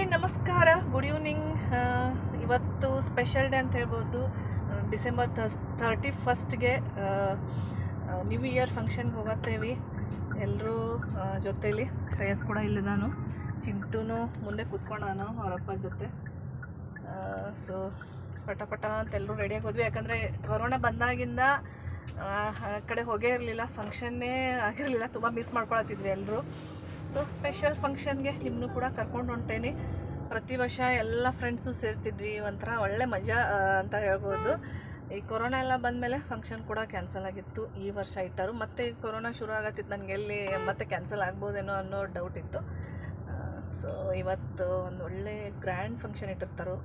Hi ನಮಸ್ಕಾರ good evening ಇವತ್ತು special day ಅಂತ ಹೇಳ್ಬೋದು ಡಿಸೆಂಬರ್ ತರ್ಸ್ ತರ್ಟಿ ಫಸ್ಟ್ಗೆ ನ್ಯೂ ಇಯರ್ ಫಂಕ್ಷನ್ಗೆ ಹೋಗತ್ತೇವಿ ಎಲ್ಲರೂ ಜೊತೇಲಿ ಶ್ರೇಯಸ್ ಕೂಡ ಇಲ್ಲಿದ್ದಾನು ಚಿಂಟುನು ಮುಂದೆ ಕೂತ್ಕೊಂಡಾನು ಅವರಪ್ಪ ಜೊತೆ ಸೊ ಪಟ ಪಟ ಅಂತ ಎಲ್ಲರೂ ರೆಡಿಯಾಗಿ ಹೋದ್ವಿ ಯಾಕಂದರೆ ಕೊರೋನಾ ಬಂದಾಗಿಂದ ಆ, ಆ ಕಡೆ ಹೋಗೇ ಇರಲಿಲ್ಲ ಫಂಕ್ಷನ್ನೇ ಆಗಿರಲಿಲ್ಲ ತುಂಬ ಮಿಸ್ ಮಾಡ್ಕೊಳತ್ತಿದ್ವಿ ಎಲ್ಲರೂ ಸೊ ಸ್ಪೆಷಲ್ ಫಂಕ್ಷನ್ಗೆ ನಿಮ್ಮನ್ನು ಕೂಡ ಕರ್ಕೊಂಡು ಹೊಂಟೇನಿ ಪ್ರತಿ ವರ್ಷ ಎಲ್ಲ ಫ್ರೆಂಡ್ಸು ಸೇರ್ತಿದ್ವಿ ಒಂಥರ ಒಳ್ಳೆ ಮಜಾ ಆ, ಅಂತ ಹೇಳ್ಬೋದು ಈ ಕೊರೋನಾ ಎಲ್ಲ ಬಂದಮೇಲೆ ಫಂಕ್ಷನ್ ಕೂಡ ಕ್ಯಾನ್ಸಲ್ ಆಗಿತ್ತು ಈ ವರ್ಷ ಇಟ್ಟರು ಮತ್ತೆ ಈ ಕೊರೋನಾ ಶುರು ಆಗತ್ತಿತ್ತು ನನಗೆ ಎಲ್ಲಿ ಮತ್ತೆ ಕ್ಯಾನ್ಸಲ್ ಆಗ್ಬೋದೇನೋ ಅನ್ನೋ ಡೌಟ್ ಇತ್ತು ಸೊ ಇವತ್ತು ಒಂದು ಒಳ್ಳೆ ಗ್ರ್ಯಾಂಡ್ ಫಂಕ್ಷನ್ ಇಟ್ಟಿರ್ತಾರೋ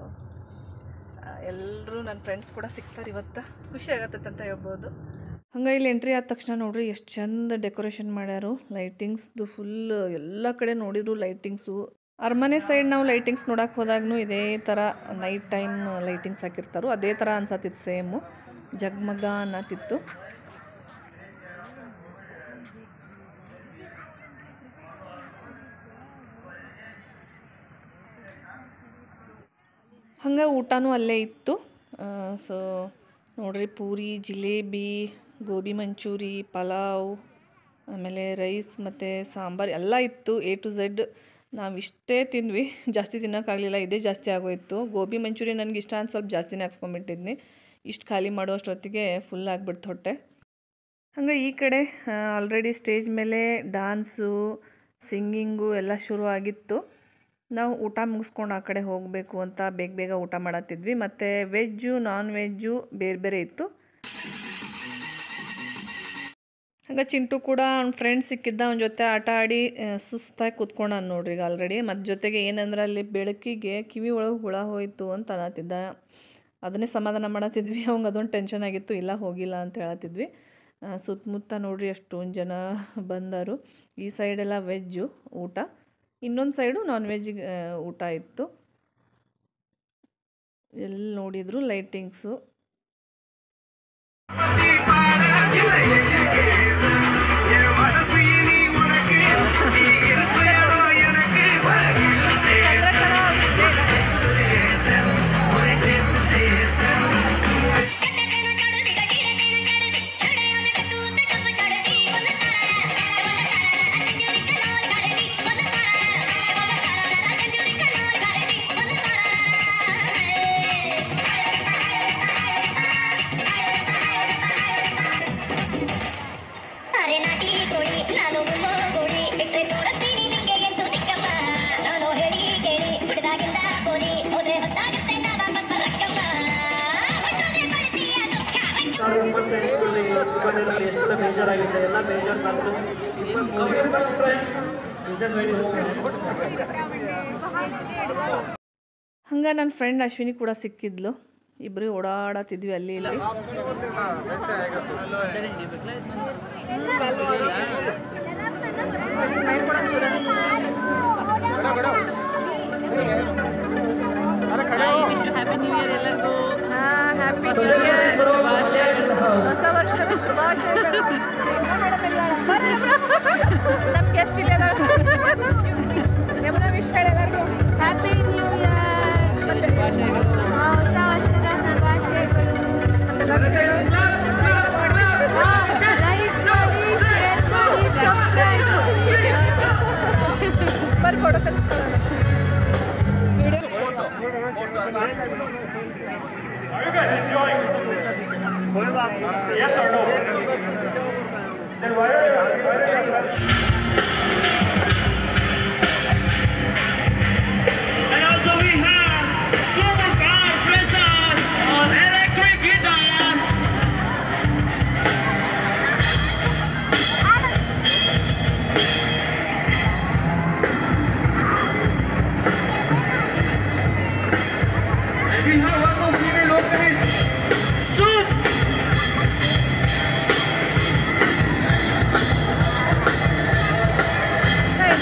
ಎಲ್ಲರೂ ನನ್ನ ಫ್ರೆಂಡ್ಸ್ ಕೂಡ ಸಿಗ್ತಾರೆ ಇವತ್ತು ಖುಷಿ ಆಗತ್ತೈತೆ ಅಂತ ಹೇಳ್ಬೋದು ಹಂಗೆ ಇಲ್ಲಿ ಎಂಟ್ರಿ ಆದ ತಕ್ಷಣ ನೋಡ್ರಿ ಎಷ್ಟು ಚಂದ ಡೆಕೋರೇಷನ್ ಮಾಡ್ಯಾರು ಲೈಟಿಂಗ್ಸ್ದು ಫುಲ್ ಎಲ್ಲ ಕಡೆ ನೋಡಿದ್ರು ಲೈಟಿಂಗ್ಸು ಅರಮನೆ ಸೈಡ್ ನಾವು ಲೈಟಿಂಗ್ಸ್ ನೋಡಕ್ಕೆ ಹೋದಾಗೂ ಇದೇ ಥರ ನೈಟ್ ಟೈಮ್ ಲೈಟಿಂಗ್ಸ್ ಹಾಕಿರ್ತಾರೋ ಅದೇ ಥರ ಅನ್ಸತ್ತಿತ್ತು ಸೇಮು ಜಗ್ಮಗ ಅನ್ನತ್ತಿತ್ತು ಹಂಗೆ ಊಟನೂ ಅಲ್ಲೇ ಇತ್ತು ಸೊ ನೋಡ್ರಿ ಪೂರಿ ಜಿಲೇಬಿ ಗೋಬಿ ಮಂಚೂರಿ ಪಲಾವ್ ಆಮೇಲೆ ರೈಸ್ ಮತ್ತು ಸಾಂಬಾರು ಎಲ್ಲ ಇತ್ತು ಎ ಟು ಝೆಡ್ ನಾವು ಇಷ್ಟೇ ತಿಂದ್ವಿ ಜಾಸ್ತಿ ತಿನ್ನೋಕ್ಕಾಗಲಿಲ್ಲ ಇದೇ ಜಾಸ್ತಿ ಆಗೋಯಿತು ಗೋಬಿ ಮಂಚೂರಿ ನನಗೆ ಇಷ್ಟ ಅಂತ ಸ್ವಲ್ಪ ಜಾಸ್ತಿನೇ ಹಾಕ್ಸ್ಕೊಂಡ್ಬಿಟ್ಟಿದ್ನಿ ಇಷ್ಟು ಖಾಲಿ ಮಾಡೋ ಅಷ್ಟೊತ್ತಿಗೆ ಫುಲ್ ಆಗಿಬಿಡ್ತು ಹೊಟ್ಟೆ ಹಂಗೆ ಈ ಕಡೆ ಆಲ್ರೆಡಿ ಸ್ಟೇಜ್ ಮೇಲೆ ಡಾನ್ಸು ಸಿಂಗಿಂಗು ಎಲ್ಲ ಶುರು ಆಗಿತ್ತು ನಾವು ಊಟ ಮುಗಿಸ್ಕೊಂಡು ಆ ಕಡೆ ಹೋಗಬೇಕು ಅಂತ ಬೇಗ ಬೇಗ ಊಟ ಮಾಡತ್ತಿದ್ವಿ ಮತ್ತು ವೆಜ್ಜು ನಾನ್ ವೆಜ್ಜು ಬೇರೆ ಬೇರೆ ಇತ್ತು ಹಂಗೆ ಚಿಂಟು ಕೂಡ ಅವ್ನ ಫ್ರೆಂಡ್ ಸಿಕ್ಕಿದ್ದ ಅವನ ಜೊತೆ ಆಟ ಆಡಿ ಆ, ಸುಸ್ತಾಗಿ ಕೂತ್ಕೊಂಡ ನೋಡ್ರಿ ಈಗ ಆಲ್ರೆಡಿ ಮತ್ತು ಜೊತೆಗೆ ಏನಂದ್ರೆ ಅಲ್ಲಿ ಬೆಳಕಿಗೆ ಕಿವಿ ಒಳಗೆ ಹುಳ ಹೋಯಿತು ಅಂತ ಅನ್ನತ್ತಿದ್ದ ಅದನ್ನೇ ಸಮಾಧಾನ ಮಾಡತ್ತಿದ್ವಿ ಅವಂಗೆ ಅದೊಂದು ಟೆನ್ಷನ್ ಆಗಿತ್ತು ಇಲ್ಲ ಹೋಗಿಲ್ಲ ಅಂತ ಹೇಳತ್ತಿದ್ವಿ ಆ, ಸುತ್ತಮುತ್ತ ನೋಡ್ರಿ ಅಷ್ಟೊಂದು ಜನ ಬಂದರು ಈ ಸೈಡೆಲ್ಲ ವೆಜ್ಜು ಊಟ ಇನ್ನೊಂದು ಸೈಡು ನಾನ್ ವೆಜ್ ಊಟ ಇತ್ತು ಎಲ್ಲಿ ನೋಡಿದ್ರು ಲೈಟಿಂಗ್ಸು ಅರೆ ನಾಟಿ ಕೋಳಿ ನಾನು ಗುಂಬೋ ಗೋಳಿ ಬಿಟ್ರೆ ತೋರಿಸ್ತೀನಿ ನಿಂಗೆ ಎಂದು ದಿಕ್ಕಮ್ಮ ನಾನು ಹೇಳಿ ಕೇಳಿ ಬಿಡದಾಗಿಂದ ಕೋಲಿ ಹೋದ್ರೆ ಹೊತ್ತಾಗುತ್ತೆ ನಾ ವಾಪಸ್ ಬರಕ್ಕಮ್ಮ ಹೊಟ್ಟೋದೆ ಬಳಸಿಯ ದುಃಖ ಸಾವಿರದ ಇಪ್ಪತ್ತೆಂಟರಲ್ಲಿ ಇಪ್ಪತ್ತೆರಡರಲ್ಲಿ ಎಷ್ಟೆಲ್ಲ ಬೇಜಾರಾಗಿದೆ ಎಲ್ಲ ಬೇಜಾರು ತಂದು ಹಂಗೆ ನನ್ನ ಫ್ರೆಂಡ್ ಅಶ್ವಿನಿ ಕೂಡ ಸಿಕ್ಕಿದ್ಲು ಇಬ್ಬರು ಓಡಾಡತ್ತಿದ್ವಿ ಅಲ್ಲಿ ಇಲ್ಲಿ ಸ್ಮೈಲ್ ಕೂಡ ಚೂರ ಹ್ಯಾಪಿ ನ್ಯೂ ಇಯರ್ ಹೊಸ ವರ್ಷದ ಶುಭಾಶಯಗಳು ಮೇಡಮ್ ಇಲ್ಲ ಬರ್ರಿ ನಮ್ಮ ಗೆಸ್ಟ್ ಇಲ್ಲೇ ಯಮುನಾ ವಿಶ್ ಹೇಳಿ ಎಲ್ಲರಿಗೂ ಹ್ಯಾಪಿ ನ್ಯೂ ಇಯರ್ ಹೊಸ ವರ್ಷದ ಶುಭಾಶಯಗಳು ಬರ್ರಿ ಫೋಟೋ ತೆಗೆಸ್ಕೊಳ್ಳೋಣ And also we have Super Car Prison on electric guitar. And we have one more female vocalist, Soup. Hey,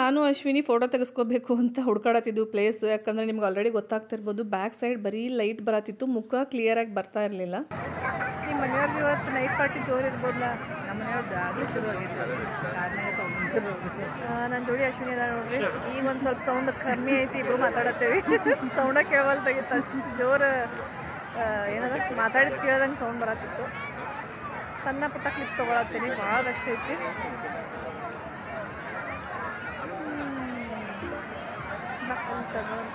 ನಾನು ಅಶ್ವಿನಿ ಫೋಟೋ ತೆಗೆಸ್ಕೋಬೇಕು ಅಂತ ಹುಡ್ಕಾಡತ್ತಿದ್ದು ಪ್ಲೇಸು ಯಾಕಂದರೆ ನಿಮ್ಗೆ ಆಲ್ರೆಡಿ ಗೊತ್ತಾಗ್ತಿರ್ಬೋದು ಬ್ಯಾಕ್ ಸೈಡ್ ಬರೀ ಲೈಟ್ ಬರತ್ತಿತ್ತು ಮುಖ ಕ್ಲಿಯರಾಗಿ ಬರ್ತಾ ಇರಲಿಲ್ಲ ನಿಮ್ಮ ಮನೆಯವ್ರಿಗೆ ಇವತ್ತು ನೈಟ್ ಪಾರ್ಟಿ ಜೋರು ಇರ್ಬೋದಲ್ಲ ನಮ್ಮ ಮನೆಯವ್ರದ್ದು ಆಗಲೂ ಶುರು ಆಗಿತ್ತು ಕಾರ್ನಾಗ ತೊಗೊಂಡು ನನ್ನ ಜೋಡಿ ಅಶ್ವಿನಿ ಅದ ನೋಡ್ರಿ ಈಗ ಒಂದು ಸ್ವಲ್ಪ ಸೌಂಡ್ ಕಮ್ಮಿ ಐತಿ ಇಬ್ರು ಮಾತಾಡತ್ತೇವಿ ಸೌಂಡ ಕೇಳವಲ್ದಾಗಿತ್ತು ಅಷ್ಟು ಜೋರು ಏನದ ಮಾತಾಡಿದ್ ಕೇಳ್ದಂಗೆ ಸೌಂಡ್ ಬರತ್ತಿತ್ತು ಸಣ್ಣ ಪುಟ್ಟ ಕ್ಲಿಪ್ ತೊಗೊಳತ್ತೀನಿ ಭಾಳ ರಶ್ ಐತಿ ಹ್ಮ್. ಬಾ, ಒಂದ್ ತಗೊಳೋಣ.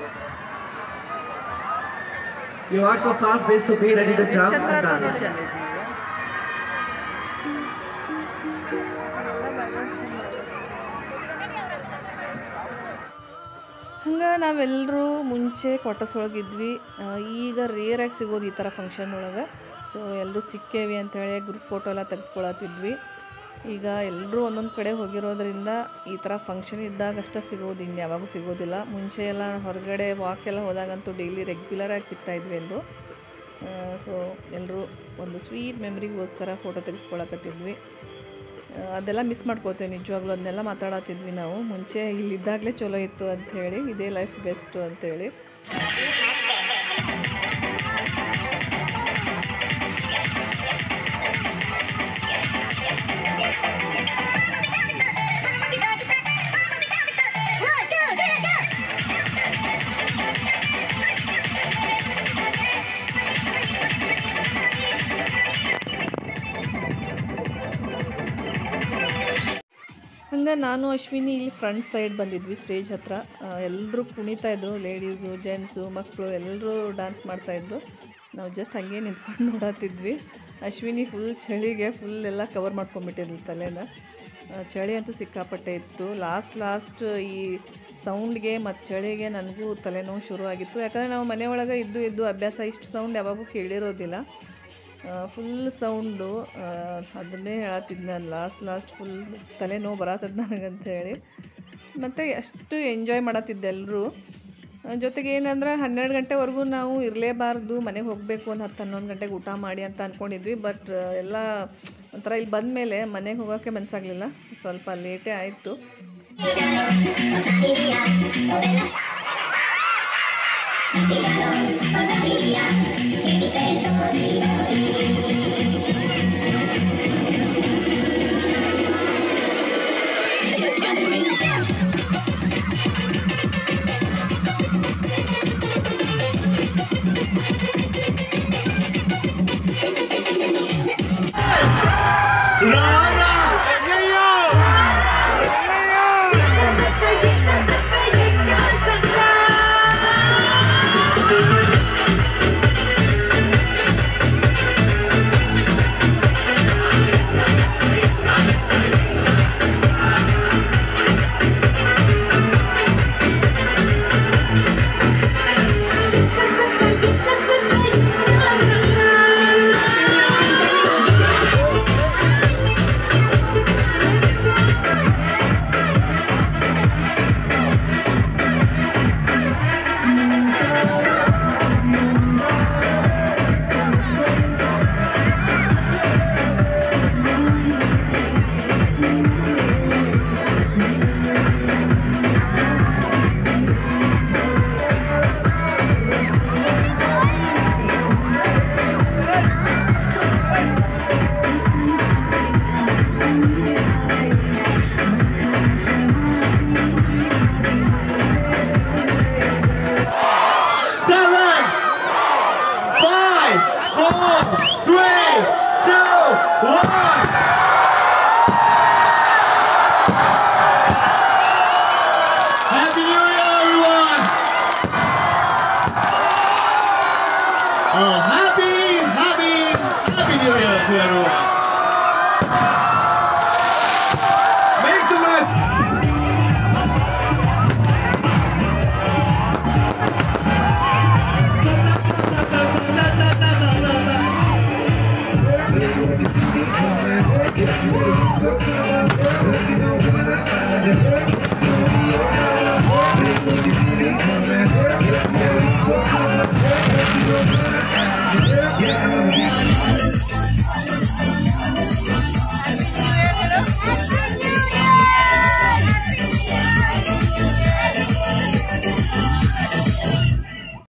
You are so fast paced to be ready to jump Tension and ಬರತ್ತದ dance. ನನಗೆ. ಎಲ್ಲ background change ಮಾಡ್ಬೇಕು. ಹಂಗೆ ನಾವೆಲ್ಲರೂ ಮುಂಚೆ ಕ್ವಾರ್ಟರ್ಸ್ ಒಳಗಿದ್ವಿ ಆ, ಈಗ ರೇರಾಗಿ ಸಿಗೋದು ಈ ಥರ ಫಂಕ್ಷನ್ ಒಳಗೆ ಸೊ ಎಲ್ಲರೂ ಸಿಕ್ಕೇವಿ ಅಂಥೇಳಿ ಗ್ರೂಪ್ ಫೋಟೋ ಎಲ್ಲ ತೆಗೆಸ್ಕೊಳತ್ತಿದ್ವಿ ಈಗ ಎಲ್ಲರೂ ಒಂದೊಂದು ಕಡೆ ಹೋಗಿರೋದ್ರಿಂದ ಈ ಥರ ಫಂಕ್ಷನ್ ಇದ್ದಾಗ ಅಷ್ಟೇ ಸಿಗೋದು ಇನ್ನು ಯಾವಾಗೂ ಸಿಗೋದಿಲ್ಲ ಮುಂಚೆ ಎಲ್ಲ ಹೊರಗಡೆ ವಾಕ್ ಎಲ್ಲ ಹೋದಾಗಂತೂ ಡೈಲಿ ರೆಗ್ಯುಲರಾಗಿ ಸಿಗ್ತಾಯಿದ್ವಿ ಎಲ್ಲರೂ ಸೊ ಎಲ್ಲರೂ ಒಂದು ಸ್ವೀಟ್ ಮೆಮ್ರಿಗೋಸ್ಕರ ಫೋಟೋ ತೆಗೆಸ್ಕೊಳಕತ್ತಿದ್ವಿ ಆ, ಅದೆಲ್ಲ ಮಿಸ್ ಮಾಡ್ಕೋತೇವೆ ನಿಜವಾಗ್ಲೂ ಅದನ್ನೆಲ್ಲ ಮಾತಾಡತ್ತಿದ್ವಿ ನಾವು ಮುಂಚೆ ಇಲ್ಲಿದ್ದಾಗಲೇ ಚಲೋ ಇತ್ತು ಅಂಥೇಳಿ ಇದೇ ಲೈಫ್ ಬೆಸ್ಟು ಅಂಥೇಳಿ ಹಂಗೆ ನಾನು ಅಶ್ವಿನಿ ಇಲ್ಲಿ ಫ್ರಂಟ್ ಸೈಡ್ ಬಂದಿದ್ವಿ ಸ್ಟೇಜ್ ಹತ್ರ ಎಲ್ಲರೂ ಕುಣಿತಾ ಇದ್ರು ಲೇಡೀಸು ಜೆಂಟ್ಸು ಮಕ್ಕಳು ಎಲ್ಲರೂ ಡ್ಯಾನ್ಸ್ ಮಾಡ್ತಾಯಿದ್ರು ನಾವು ಜಸ್ಟ್ ಹಾಗೆ ನಿಂತ್ಕೊಂಡು ನೋಡತ್ತಿದ್ವಿ ಅಶ್ವಿನಿ ಫುಲ್ ಚಳಿಗೆ ಫುಲ್ ಎಲ್ಲ ಕವರ್ ಮಾಡ್ಕೊಂಬಿಟ್ಟಿದ್ಲು ತಲೆನ ಆ, ಚಳಿ ಅಂತೂ ಸಿಕ್ಕಾಪಟ್ಟೆ ಇತ್ತು ಲಾಸ್ಟ್ ಲಾಸ್ಟ್ ಈ ಸೌಂಡ್ಗೆ ಮತ್ತು ಚಳಿಗೆ ನನಗೂ ತಲೆನೋವು ಶುರು ಆಗಿತ್ತು ಯಾಕಂದರೆ ನಾವು ಮನೆ ಒಳಗೆ ಇದ್ದು ಇದ್ದು ಅಭ್ಯಾಸ ಇಷ್ಟು ಸೌಂಡ್ ಯಾವಾಗೂ ಕೇಳಿರೋದಿಲ್ಲ ಫುಲ್ ಸೌಂಡು ಅದನ್ನೇ ಹೇಳತ್ತಿದ್ದು ನಾನು ಲಾಸ್ಟ್ ಲಾಸ್ಟ್ ಫುಲ್ ತಲೆನೋವು ಬರತ್ತದ ನನಗಂತ ಹೇಳಿ ಮತ್ತು ಅಷ್ಟು ಎಂಜಾಯ್ ಮಾಡತ್ತಿದ್ದೆ ಎಲ್ಲರೂ ಜೊತೆಗೆ ಏನಂದ್ರೆ ಹನ್ನೆರಡು ಗಂಟೆವರೆಗೂ ನಾವು ಇರಲೇಬಾರ್ದು ಮನೆಗೆ ಹೋಗಬೇಕು ಒಂದು ಹತ್ತು ಹನ್ನೊಂದು ಗಂಟೆಗೆ ಊಟ ಮಾಡಿ ಅಂತ ಅಂದ್ಕೊಂಡಿದ್ವಿ ಬಟ್ ಎಲ್ಲ ಒಂಥರ ಇಲ್ಲಿ ಬಂದ ಮೇಲೆ ಮನೆಗೆ ಹೋಗೋಕ್ಕೆ ಮನಸ್ಸಾಗಲಿಲ್ಲ ಸ್ವಲ್ಪ ಲೇಟೇ ಆಯಿತು seven, five, four, three, two, one. Happy New Year, everyone! Oh,